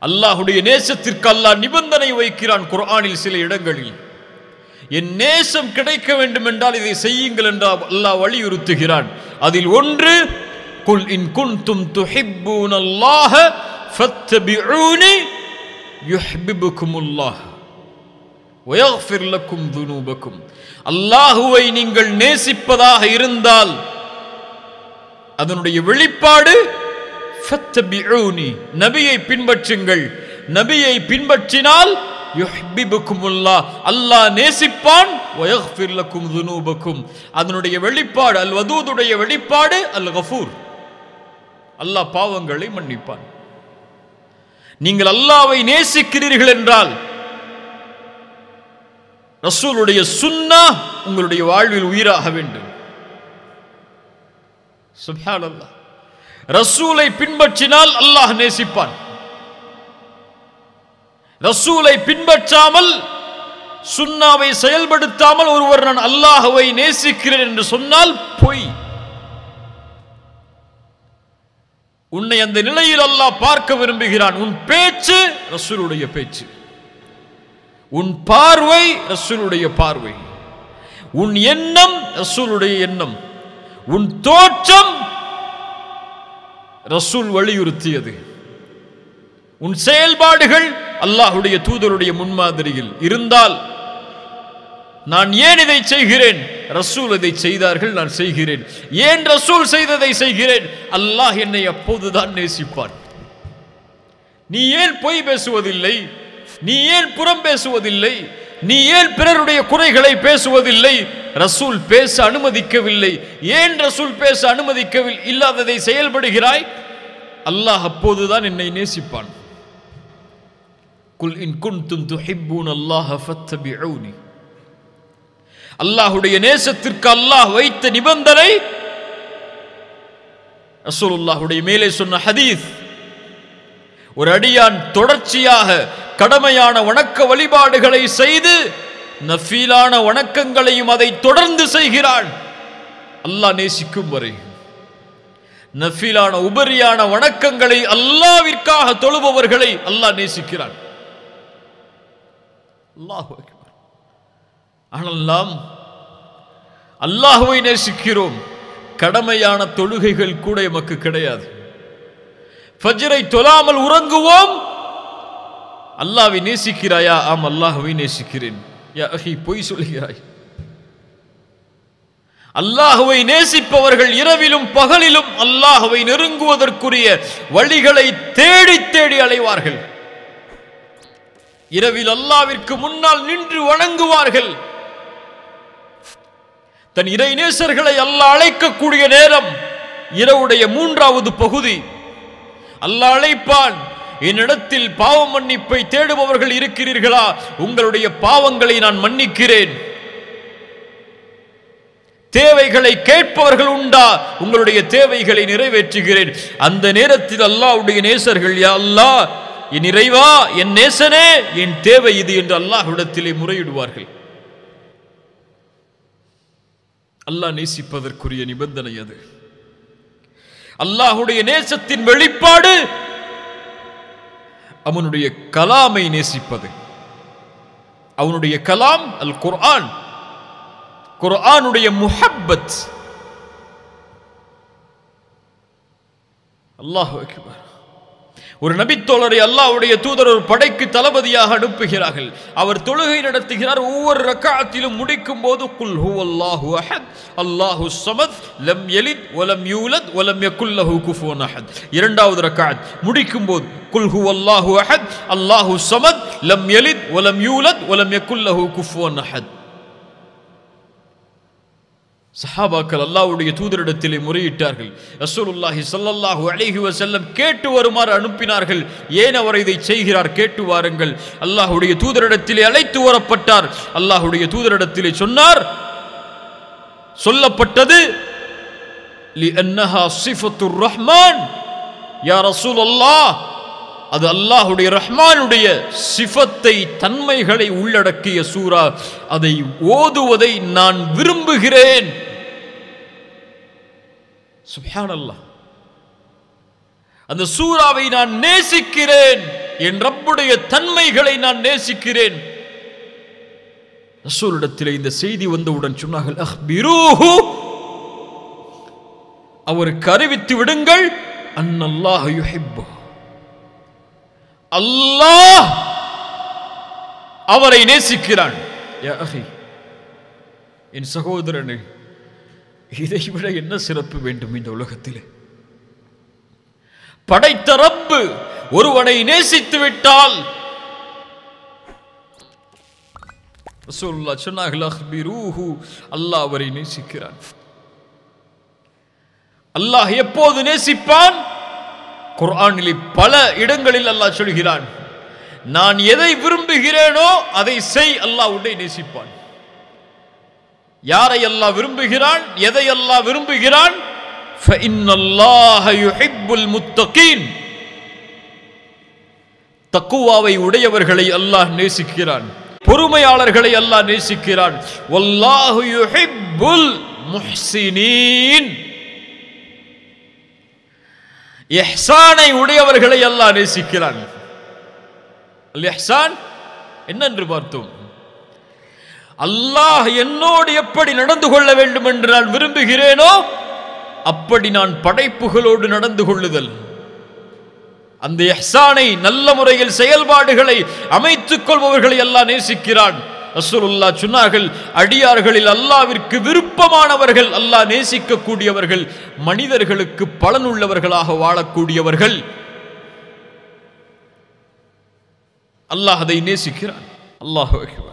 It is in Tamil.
அல்லாஹுடைய நேசத்திற்கு அல்லாஹ் நிபந்தனை வைக்கிறான் குர்ஆனில் சில இடங்களில் என் நேசம் கிடைக்க வேண்டும் என்றால் இதை செய்யுங்கள் என்று அல்லாஹ் வலியுறுத்துகிறான் அதில் ஒன்று குல் இன் குன்தும் துஹிப்பூன அல்லாஹ ஃபத்தபிஊனி யுஹ்பிபுகுமுல்லாஹ் ويغفر لكم ذنوبكم அல்லாஹுவை நீங்கள் நேசிப்பதாக இருந்தால் அதனுடைய வெளிப்பாடு ஃபத்தபிஊனி நபியை பின்பற்றுங்கள் நபியை பின்பற்றினால் யுஹ்பிபுக்குமுல்லாஹ் அல்லாஹ் நேசிப்பான் வயக்ஃபிர் லக்கும் துனூபக்கும் அதனுடைய வெளிப்பாடு அல் வதூதுடைய வெளிப்பாடு அல் கஃபூர் அல்லாஹ் பாவங்களை மன்னிப்பான் நீங்கள் அல்லாவை நேசிக்கிறீர்கள் என்றால் ரசூலுடைய சுன்னா உங்களுடைய வாழ்வில் உயிராக வேண்டும் சுப்ஹானல்லாஹ் ரசூலை பின்பற்றினால் அல்லாஹ் நேசிப்பான் ரசூலை பின்பற்றாமல் சுன்னாவை செயல்படுத்தாமல் ஒருவர் நான் அல்லாஹுவை நேசிக்கிறேன் என்று சொன்னால் பொய் உன்னை அந்த நிலையில் அல்லாஹ் பார்க்க விரும்புகிறான் உன் பேச்சு ரசூலுடைய பேச்சு உன் பார்வை ரசூலுடைய பார்வை உன் எண்ணம் ரசூலுடைய எண்ணம் உன் தோற்றம் ரசூல் வலியுறுத்தியது உன் செயல்பாடுகள் அல்லாஹுடைய தூதருடைய முன்மாதிரியில் இருந்தால் நான் ஏன் இதை செய்கிறேன் ரசூல் இதை செய்தார்கள் நான் செய்கிறேன் ஏன் ரசூல் செய்ததை செய்கிறேன் அல்லாஹ் என்னை அப்போதுதான் நேசிப்பான் நீ ஏன் பொய் பேசுவதில்லை நீ ஏன் புறம் பேசுவதில்லை நீ ஏன் பிறருடைய குறைகளை பேசுவதில்லை ரசூல் பேச அனுமதிக்கவில்லை ஏன் ரசூல் பேச அனுமதிக்கவில்லை இல்லாததை செயல்படுகிறாய் அல்லாஹ் அப்போதுதான் என்னை நேசிப்பான் குல் இன் குன்தும் துஹிப்பூன் அல்லாஹ் ஃபத்தபிஊனி அல்லாஹுடைய நேசத்திற்கு அல்லாஹ் வைத்த நிபந்தனை ரசூலுல்லாஹுடைய மேலே சொன்ன ஹதீஸ் ஒரு அடியான் தொடர்ச்சியாக கடமையான வணக்க வழிபாடுகளை செய்து நஃபீலான வணக்கங்களையும் அதை தொடர்ந்து செய்கிறான் அல்லாஹ் நேசிக்கும் வரை நஃபீலான உபரியான வணக்கங்களை அல்லாவிற்காக தொழுபவர்களை அல்லாஹ் நேசிக்கிறான் அல்லாஹ் ஆனால் நாம் அல்லாஹுவை நேசிக்கிறோம் கடமையான தொழுகைகள் கூட எமக்கு கிடையாது ஃபஜ்ரை தொழாமல் உறங்குவோம் அல்லாவை நேசிக்கிறாயா ஆம் அல்லாஹுவை நேசிக்கிறேன் யா அஹி பொய் சொல்கிறாய் அல்லாஹுவை நேசிப்பவர்கள் இரவிலும் பகலிலும் அல்லாஹுவை நெருங்குவதற்குரிய வழிகளை தேடி தேடி அலைவார்கள் இரவில் அல்லாவிற்கு முன்னால் நின்று வணங்குவார்கள் தன் இறை நேசர்களை அல்லாஹ் அழைக்கக்கூடிய நேரம் இரவுடைய மூன்றாவது பகுதி அல்லாஹ் அழைப்பான் என்னிடத்தில் பாவ மன்னிப்பை தேடுபவர்கள் இருக்கிறீர்களா உங்களுடைய பாவங்களை நான் மன்னிக்கிறேன் தேவைகளை கேட்பவர்கள் உண்டா உங்களுடைய தேவைகளை நிறைவேற்றுகிறேன் அந்த நேரத்தில் அல்லாஹ்வுடைய நேசர்கள் யா அல்லாஹ் என் இறைவா என் நேசனே என் தேவை இது என்று அல்லாஹ்விடத்திலே முறையிடுவார்கள் அல்லாஹ் நேசிப்பதற்குரிய நிபந்தனை அது அல்லாஹுடைய நேசத்தின் வெளிப்பாடு அவனுடைய கலாமை நேசிப்பது அவனுடைய கலாம் அல் குர்ஆன் குர்ஆனுடைய முஹப்பத் அல்லாஹ் அக்பர் ஒரு நபித்தோழரை அல்லாஹ்வுடைய தூதர் ஒரு படைக்கு தளபதியாக அனுப்புகிறார்கள் அவர் தொழுகை நடத்துகிறார் ஒவ்வொரு ரக்காத்திலும் முடிக்கும் போது குல் ஹு அல்லாஹு அஹத் அல்லாஹு சமத் லம் யலித் வலம் யூலத் வலம் யகுல்லஹு குஃபுவன் அஹத் இரண்டாவது ரக்காத் முடிக்கும் போது குல் ஹு அல்லாஹு அஹத் அல்லாஹு சமத் லம் யலித் வலம் யூலத் வலம் யகுல்லஹு குஃபுவன் அஹத் சஹாபாக்கள் அல்லாஹ்வுடைய தூதரிடத்திலே முறையிட்டார்கள் ரசூலுல்லாஹி ஸல்லல்லாஹு அலைஹி வஸல்லம் கேட்டு வருமாறு அனுப்பினார்கள் ஏன் அவர் இதை செய்கிறார் கேட்டு வாருங்கள் அல்லாஹ்வுடைய தூதரிடத்திலே அழைத்து வரப்பட்டார் அல்லாஹ்வுடைய தூதரிடத்திலே சொன்னார் சொல்லப்பட்டது லிஅன்னஹா சிஃபத்துர் ரஹ்மான் யா ரசூலல்லாஹ் அது அல்லாஹுடைய ரஹ்மானுடைய சிஃபத்தை தன்மைகளை உள்ளடக்கிய சூரா அதை ஓதுவதை நான் விரும்புகிறேன் சுப்ஹானல்லாஹ் அந்த சூறாவை நான் நேசிக்கிறேன் என் ரப்புடைய தன்மைகளை நான் நேசிக்கிறேன் ரசூலிடத்தில் இந்த செய்தி வந்தவுடன் சொன்னார்கள் அஹ்பிரூஹு அவருக்கு அறிவித்து விடுங்கள் அன்னல்லாஹ் யுஹிப்பு அல்லாஹ் அவரை நேசிக்கிறான் யா அஹி என் சகோதரனே இதை விட என்ன சிறப்பு வேண்டும் இந்த உலகத்திலே படைத்த ரப்பு ஒருவனை நேசித்து விட்டால் ரசூலுல்லாஹ் சொன்னார்கள் அஹ்பிரூஹு அல்லாஹ் அவரை நேசிக்கிறான் அல்லாஹ் எப்போது நேசிப்பான் குர்ஆனிலே பல இடங்களில் அல்லாஹ் சொல்கிறான் நான் எதை விரும்புகிறேனோ அதை செய் அல்லாஹ் உன்னை நேசிப்பான் யாரை அல்லாஹ் விரும்புகிறான் எதை அல்லாஹ் விரும்புகிறான் فإن الله يحب المتقين தக்குவாவை உடையவர்களை அல்லாஹ் நேசிக்கிறான் பொறுமையாளர்களை அல்லாஹ் நேசிக்கிறான் வல்லாஹு யுஹிப்புல் முஹ்சினீன் இஹ்சானை உடையவர்களை அல்லாஹ் நேசிக்கிறான் அல் இஹ்சான் என்னென்று பார்த்தோம் அல்லாஹ் என்னோடு எப்படி நடந்து கொள்ள வேண்டும் என்று நான் விரும்புகிறேனோ அப்படி நான் படைப்புகளோடு நடந்து கொள்ளுதல் அந்த இஹ்சானை நல்ல முறையில் செயல்பாடுகளை அமைத்துக் கொள்பவர்களை அல்லாஹ் நேசிக்கிறான் ரசூலுல்லாஹ் சொன்னார்கள் அடியார்களில் அல்லாவிற்கு விருப்பமானவர்கள் அல்லாஹ் நேசிக்கக்கூடியவர்கள் மனிதர்களுக்கு பலனுள்ளவர்களாக வாழக்கூடியவர்கள் அல்லாஹ் அதை நேசிக்கிறான் அல்லாஹ்